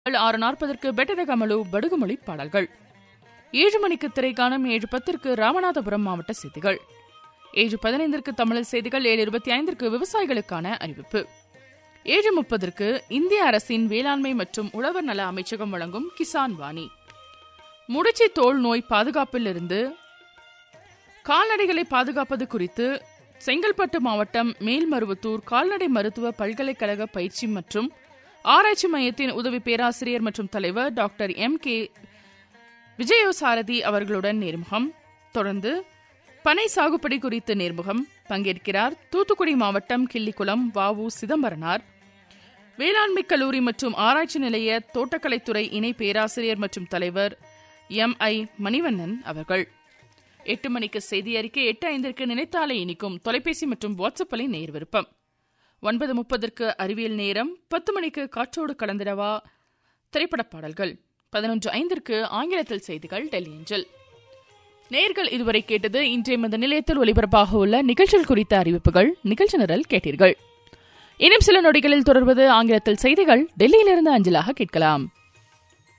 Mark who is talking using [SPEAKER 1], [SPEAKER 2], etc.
[SPEAKER 1] ஆறு நாற்பதற்கு பெட்டத கமலு படுகுமொழி பாடல்கள் ஏழு மணிக்கு திரைக்காணும் ஏழு பத்திற்கு ராமநாதபுரம் மாவட்ட செய்திகள் ஏழு பதினைந்திற்கு தமிழ் செய்திகள் ஏழு இருபத்தி ஐந்திற்கு விவசாயிகளுக்கான அறிவிப்பு ஏழு முப்பதற்கு இந்திய அரசின் வேளாண்மை மற்றும் உழவர் நல அமைச்சகம் வழங்கும் கிசான் வாணி முடிச்சி தோல் நோய் பாதுகாப்பிலிருந்து கால்நடைகளை பாதுகாப்பது குறித்து செங்கல்பட்டு மாவட்டம் மேல்மருவத்தூர் கால்நடை மருத்துவ பல்கலைக்கழக பயிற்சி மற்றும் ஆராய்ச்சி மையத்தின் உதவி பேராசிரியர் மற்றும் தலைவர் டாக்டர் எம் கே விஜயோசாரதி அவர்களுடன் நேர்முகம் தொடர்ந்து பனை சாகுபடி குறித்து நேர்முகம் பங்கேற்கிறார் தூத்துக்குடி மாவட்டம் கிள்ளிக்குளம் வாவு சிதம்பரனார் வேளாண்மை கல்லூரி மற்றும் ஆராய்ச்சி நிலைய தோட்டக்கலைத்துறை இணை பேராசிரியர் மற்றும் தலைவர் எம் ஐ மணிவண்ணன் அவர்கள் எட்டு மணிக்கு செய்தி அறிக்கை எட்டு ஐந்திற்கு நினைத்தாலே இனிக்கும் தொலைபேசி மற்றும் வாட்ஸ்அப்பில் நேர் விருப்பம் ஒன்பது முப்பதற்கு அறிவியல் நேரம் பத்து மணிக்கு காற்றோடு கலந்திடவா திரைப்பட பாடல்கள் பதினொன்று ஐந்திற்கு ஆங்கிலத்தில் செய்திகள் டெல்லி அஞ்சல் நேர்கள் இதுவரை கேட்டது இன்றைய மத நிலையத்தில் ஒலிபரப்பாக உள்ள நிகழ்ச்சிகள் குறித்த அறிவிப்புகள் நிகழ்ச்சி நிரல் கேட்டீர்கள் இன்னும் சில நொடிகளில் தொடர்வது ஆங்கிலத்தில் செய்திகள் டெல்லியிலிருந்து அஞ்சலாக கேட்கலாம்